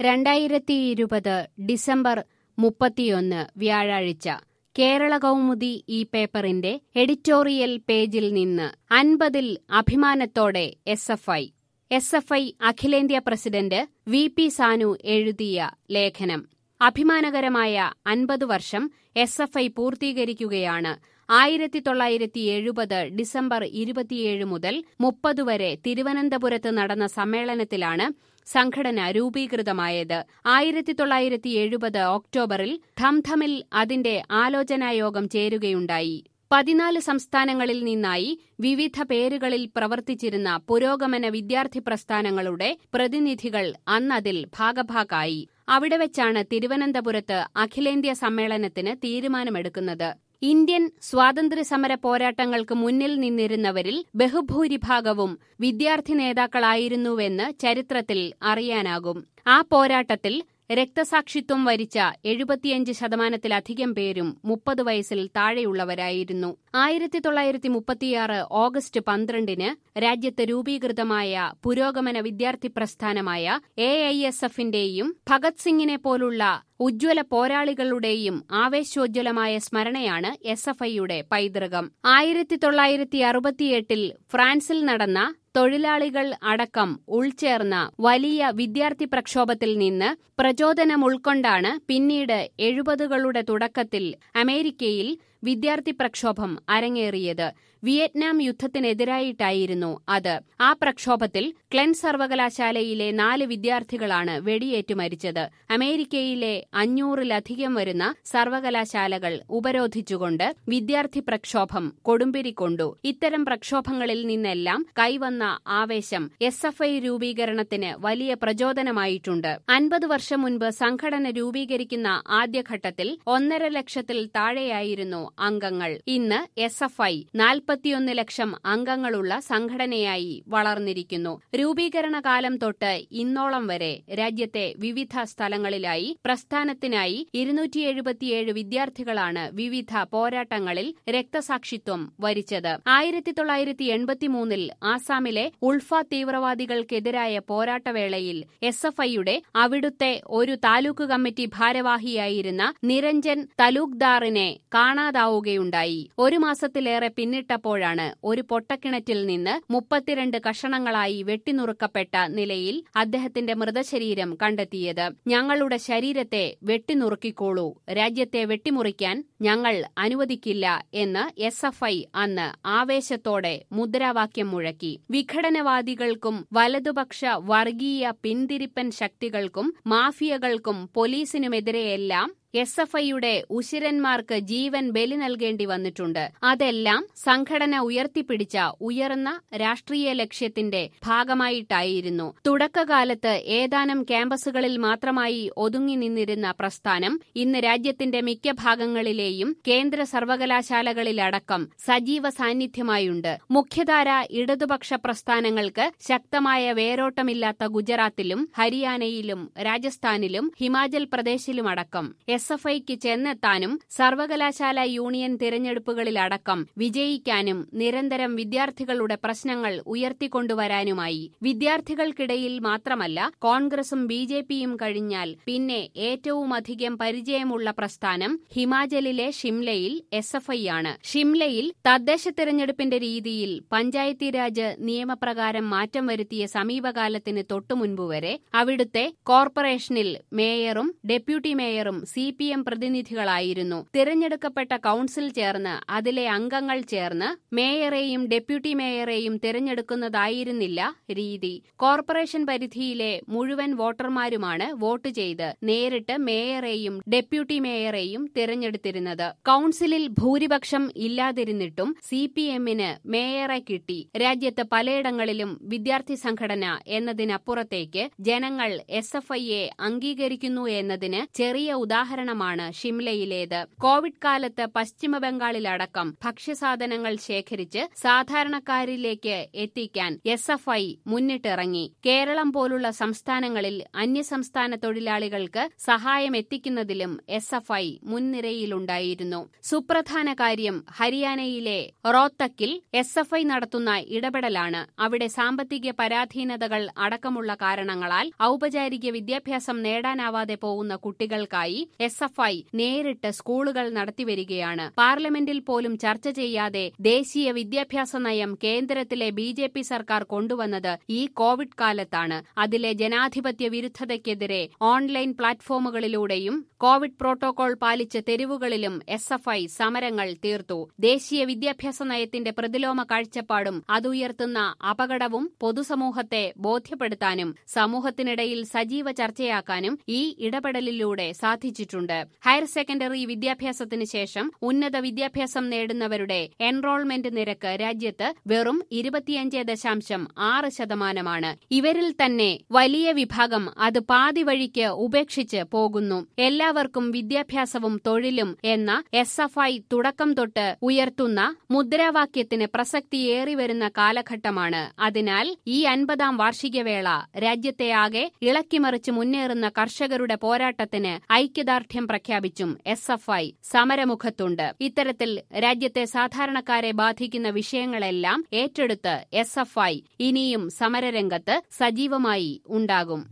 രണ്ടായിരത്തി ഇരുപത് ഡിസംബർ മുപ്പത്തിയൊന്ന് വ്യാഴാഴ്ച കേരള കൗമുദി ഈ പേപ്പറിന്റെ എഡിറ്റോറിയൽ പേജിൽ നിന്ന് അൻപതിൽ അഭിമാനത്തോടെ S F I S F I അഖിലേന്ത്യാ പ്രസിഡന്റ് വി പി സാനു എഴുതിയ ലേഖനം അഭിമാനകരമായ അൻപത് വർഷം എസ് എഫ് ഐ പൂർത്തീകരിക്കുകയാണ് ആയിരത്തി തൊള്ളായിരത്തി എഴുപത് ഡിസംബർ ഇരുപത്തിയേഴ് മുതൽ മുപ്പത് വരെ തിരുവനന്തപുരത്ത് നടന്ന സമ്മേളനത്തിലാണ് സംഘടന രൂപീകൃതമായത് ആയിരത്തി തൊള്ളായിരത്തി എഴുപത് ഒക്ടോബറിൽ ധംധമിൽ അതിന്റെ ആലോചനായോഗം ചേരുകയുണ്ടായി പതിനാല് സംസ്ഥാനങ്ങളിൽ നിന്നായി വിവിധ പേരുകളിൽ പ്രവർത്തിച്ചിരുന്ന പുരോഗമന വിദ്യാർത്ഥി പ്രസ്ഥാനങ്ങളുടെ പ്രതിനിധികൾ അന്നതിൽ ഭാഗഭാക്കായി അവിടെ വെച്ചാണ് തിരുവനന്തപുരത്ത് അഖിലേന്ത്യാ സമ്മേളനത്തിന് തീരുമാനമെടുക്കുന്നത് ഇന്ത്യൻ സ്വാതന്ത്ര്യസമര പോരാട്ടങ്ങൾക്ക് മുന്നിൽ നിന്നിരുന്നവരിൽ ബഹുഭൂരിഭാഗവും വിദ്യാർത്ഥി നേതാക്കളായിരുന്നുവെന്ന് ചരിത്രത്തിൽ അറിയാനാകും ആ പോരാട്ടത്തിൽ രക്തസാക്ഷിത്വം വരിച്ച എഴുപത്തിയഞ്ച് ശതമാനത്തിലധികം പേരും മുപ്പത് വയസ്സിൽ താഴെയുള്ളവരായിരുന്നു ആയിരത്തി തൊള്ളായിരത്തി മുപ്പത്തിയാറ് ഓഗസ്റ്റ് പന്ത്രണ്ടിന് രാജ്യത്ത് രൂപീകൃതമായ പുരോഗമന വിദ്യാർത്ഥി പ്രസ്ഥാനമായ എ ഐ എസ് എഫിന്റെയും ഭഗത് സിംഗിനെ പോലുള്ള ഉജ്ജ്വല പോരാളികളുടെയും ആവേശോജ്വലമായ സ്മരണയാണ് എസ് എഫ് ഐയുടെ പൈതൃകം ആയിരത്തി തൊള്ളായിരത്തി അറുപത്തിയെട്ടിൽ ഫ്രാൻസിൽ നടന്ന തൊഴിലാളികൾ അടക്കം ഉൾച്ചേർന്ന വലിയ വിദ്യാർത്ഥി പ്രക്ഷോഭത്തിൽ നിന്ന് പ്രചോദനം ഉൾക്കൊണ്ടാണ് പിന്നീട് എഴുപതുകളുടെ തുടക്കത്തിൽ അമേരിക്കയിൽ വിദ്യാർത്ഥി പ്രക്ഷോഭം അരങ്ങേറിയത് വിയറ്റ്നാം യുദ്ധത്തിനെതിരായിട്ടായിരുന്നു അത് ആ പ്രക്ഷോഭത്തിൽ ക്ലെൻ സർവകലാശാലയിലെ നാല് വിദ്യാർത്ഥികളാണ് വെടിയേറ്റു മരിച്ചത് അമേരിക്കയിലെ അഞ്ഞൂറിലധികം വരുന്ന സർവകലാശാലകൾ ഉപരോധിച്ചുകൊണ്ട് വിദ്യാർത്ഥി പ്രക്ഷോഭം കൊടുമ്പിരിക്കൊണ്ടു ഇത്തരം പ്രക്ഷോഭങ്ങളിൽ നിന്നെല്ലാം കൈവന്ന ആവേശം എസ് എഫ് ഐ രൂപീകരണത്തിന് വലിയ പ്രചോദനമായിട്ടുണ്ട് അൻപത് വർഷം മുൻപ് സംഘടന രൂപീകരിക്കുന്ന ആദ്യഘട്ടത്തിൽ ഒന്നര ലക്ഷത്തിൽ താഴെയായിരുന്നു അംഗങ്ങൾ ഇന്ന് എസ് എഫ് ഐ നാൽപ്പത്തിയൊന്ന് ലക്ഷം അംഗങ്ങളുള്ള സംഘടനയായി വളർന്നിരിക്കുന്നു രൂപീകരണ കാലം തൊട്ട് ഇന്നോളം വരെ രാജ്യത്തെ വിവിധ സ്ഥലങ്ങളിലായി പ്രസ്ഥാനത്തിനായി ഇരുന്നൂറ്റി എഴുപത്തിയേഴ് വിദ്യാർത്ഥികളാണ് വിവിധ പോരാട്ടങ്ങളിൽ രക്തസാക്ഷിത്വം വരിച്ചത് ആയിരത്തി തൊള്ളായിരത്തി എൺപത്തിമൂന്നിൽ ആസാമിലെ ഉൾഫ തീവ്രവാദികൾക്കെതിരായ പോരാട്ടവേളയിൽ എസ് എഫ് ഐയുടെ അവിടുത്തെ ഒരു താലൂക്ക് കമ്മിറ്റി ഭാരവാഹിയായിരുന്ന നിരഞ്ജൻ തലൂക്ദാറിനെ കാണാതാവുകയുണ്ടായി ഒരു മാസത്തിലേറെ പിന്നിട്ടപ്പോഴാണ് ഒരു പൊട്ടക്കിണറ്റിൽ നിന്ന് മുപ്പത്തിരണ്ട് കഷണങ്ങളായി വെട്ടിനുറുക്കപ്പെട്ട നിലയിൽ അദ്ദേഹത്തിന്റെ മൃതശരീരം കണ്ടെത്തിയത് ഞങ്ങളുടെ ശരീരത്തെ വെട്ടിനുറുക്കിക്കോളൂ രാജ്യത്തെ വെട്ടിമുറിക്കാൻ ഞങ്ങൾ അനുവദിക്കില്ല എന്ന് എസ് എഫ് ഐ അന്ന് ആവേശത്തോടെ മുദ്രാവാക്യം മുഴക്കി വിഘടനവാദികൾക്കും വലതുപക്ഷ വർഗീയ പിന്തിരിപ്പൻ ശക്തികൾക്കും മാഫിയകൾക്കും പോലീസിനുമെതിരെയെല്ലാം എസ് എഫ് ഐയുടെ ഉശിരന്മാർക്ക് ജീവൻ ബലി നൽകേണ്ടി വന്നിട്ടുണ്ട് അതെല്ലാം സംഘടന ഉയർത്തിപ്പിടിച്ച ഉയർന്ന രാഷ്ട്രീയ ലക്ഷ്യത്തിന്റെ ഭാഗമായിട്ടായിരുന്നു തുടക്കകാലത്ത് ഏതാനും ക്യാമ്പസുകളിൽ മാത്രമായി ഒതുങ്ങി നിന്നിരുന്ന പ്രസ്ഥാനം ഇന്ന് രാജ്യത്തിന്റെ മിക്ക ഭാഗങ്ങളിലെയും കേന്ദ്ര സർവകലാശാലകളിലടക്കം സജീവ സാന്നിധ്യമായുണ്ട് മുഖ്യധാര ഇടതുപക്ഷ പ്രസ്ഥാനങ്ങൾക്ക് ശക്തമായ വേരോട്ടമില്ലാത്ത ഗുജറാത്തിലും ഹരിയാനയിലും രാജസ്ഥാനിലും ഹിമാചൽ പ്രദേശിലുമടക്കം എസ് എഫ് ഐക്ക് ചെന്നെത്താനും സർവകലാശാല യൂണിയൻ തിരഞ്ഞെടുപ്പുകളിലടക്കം വിജയിക്കാനും നിരന്തരം വിദ്യാർത്ഥികളുടെ പ്രശ്നങ്ങൾ ഉയർത്തിക്കൊണ്ടുവരാനുമായി വിദ്യാർത്ഥികൾക്കിടയിൽ മാത്രമല്ല കോൺഗ്രസും ബി ജെ പിയും കഴിഞ്ഞാൽ പിന്നെ ഏറ്റവുമധികം പരിചയമുള്ള പ്രസ്ഥാനം ഹിമാചലിലെ ഷിംലയിൽ എസ് എഫ് ഐ ആണ് ഷിംലയിൽ തദ്ദേശ തെരഞ്ഞെടുപ്പിന്റെ രീതിയിൽ പഞ്ചായത്തി രാജ് നിയമപ്രകാരം മാറ്റം വരുത്തിയ സമീപകാലത്തിന് തൊട്ടുമുൻപ് വരെ അവിടുത്തെ കോർപ്പറേഷനിൽ മേയറും ഡെപ്യൂട്ടി മേയറും സി പി എം പ്രതിനിധികളായിരുന്നു തിരഞ്ഞെടുക്കപ്പെട്ട കൌൺസിൽ ചേർന്ന് അതിലെ അംഗങ്ങൾ ചേർന്ന് മേയറെയും ഡെപ്യൂട്ടി മേയറെയും തിരഞ്ഞെടുക്കുന്നതായിരുന്നില്ല രീതി കോർപ്പറേഷൻ പരിധിയിലെ മുഴുവൻ വോട്ടർമാരുമാണ് വോട്ട് ചെയ്ത് നേരിട്ട് മേയറെയും ഡെപ്യൂട്ടി മേയറെയും തിരഞ്ഞെടുത്തിരുന്നത് കൌൺസിലിൽ ഭൂരിപക്ഷം ഇല്ലാതിരുന്നിട്ടും സി പി എമ്മിന് മേയറെ കിട്ടി രാജ്യത്ത് പലയിടങ്ങളിലും വിദ്യാർത്ഥി സംഘടന എന്നതിനപ്പുറത്തേക്ക് ജനങ്ങൾ എസ് എഫ് ഐയെ അംഗീകരിക്കുന്നു എന്നതിന് ചെറിയ ഉദാഹരണം ഉദാഹരണമാണ് ഷിംലയിലേത് കോവിഡ് കാലത്ത് പശ്ചിമബംഗാളിലടക്കം ഭക്ഷ്യസാധനങ്ങൾ ശേഖരിച്ച് സാധാരണക്കാരിലേക്ക് എത്തിക്കാൻ എസ് എഫ് ഐ മുന്നിട്ടിറങ്ങി കേരളം പോലുള്ള സംസ്ഥാനങ്ങളിൽ അന്യസംസ്ഥാന തൊഴിലാളികൾക്ക് സഹായം എത്തിക്കുന്നതിലും എസ് എഫ് ഐ മുൻനിരയിലുണ്ടായിരുന്നു സുപ്രധാന കാര്യം ഹരിയാനയിലെ റോത്തക്കിൽ എസ് എഫ് ഐ നടത്തുന്ന ഇടപെടലാണ് അവിടെ സാമ്പത്തിക പരാധീനതകൾ അടക്കമുള്ള കാരണങ്ങളാൽ ഔപചാരിക വിദ്യാഭ്യാസം നേടാനാവാതെ പോകുന്ന കുട്ടികൾക്കായി എസ് എഫ് ഐ നേരിട്ട് സ്കൂളുകൾ നടത്തിവരികയാണ് പാർലമെന്റിൽ പോലും ചർച്ച ചെയ്യാതെ ദേശീയ വിദ്യാഭ്യാസ നയം കേന്ദ്രത്തിലെ ബി ജെ പി സർക്കാർ കൊണ്ടുവന്നത് ഈ കോവിഡ് കാലത്താണ് അതിലെ ജനാധിപത്യ വിരുദ്ധതയ്ക്കെതിരെ ഓൺലൈൻ പ്ലാറ്റ്ഫോമുകളിലൂടെയും കോവിഡ് പ്രോട്ടോകോൾ പാലിച്ച് തെരുവുകളിലും എസ് എഫ് ഐ സമരങ്ങൾ തീർത്തു ദേശീയ വിദ്യാഭ്യാസ നയത്തിന്റെ പ്രതിലോമ കാഴ്ചപ്പാടും അതുയർത്തുന്ന അപകടവും പൊതുസമൂഹത്തെ ബോധ്യപ്പെടുത്താനും സമൂഹത്തിനിടയിൽ സജീവ ചർച്ചയാക്കാനും ഈ ഇടപെടലിലൂടെ സാധിച്ചിട്ടുണ്ട് ഹയർ സെക്കൻഡറി വിദ്യാഭ്യാസത്തിന് ശേഷം ഉന്നത വിദ്യാഭ്യാസം നേടുന്നവരുടെ എൻറോൾമെന്റ് നിരക്ക് രാജ്യത്ത് വെറും ഇരുപത്തിയഞ്ച് ദശാംശം ആറ് ശതമാനമാണ് ഇവരിൽ തന്നെ വലിയ വിഭാഗം അത് പാതി വഴിക്ക് ഉപേക്ഷിച്ച് പോകുന്നു എല്ലാവർക്കും വിദ്യാഭ്യാസവും തൊഴിലും എന്ന എസ് എഫ് ഐ തുടക്കം തൊട്ട് ഉയർത്തുന്ന മുദ്രാവാക്യത്തിന് പ്രസക്തിയേറി വരുന്ന കാലഘട്ടമാണ് അതിനാൽ ഈ അൻപതാം വാർഷികവേള രാജ്യത്തെ ആകെ ഇളക്കിമറിച്ച് മുന്നേറുന്ന കർഷകരുടെ പോരാട്ടത്തിന് ഐക്യദാർഢ്യം പ്രഖ്യാപിച്ചും എസ് എഫ് ഐ സമരമുഖത്തുണ്ട് ഇത്തരത്തിൽ രാജ്യത്തെ സാധാരണക്കാരെ ബാധിക്കുന്ന വിഷയങ്ങളെല്ലാം ഏറ്റെടുത്ത് എസ് എഫ് ഐ ഇനിയും സമരരംഗത്ത് സജീവമായി ഉണ്ടാകും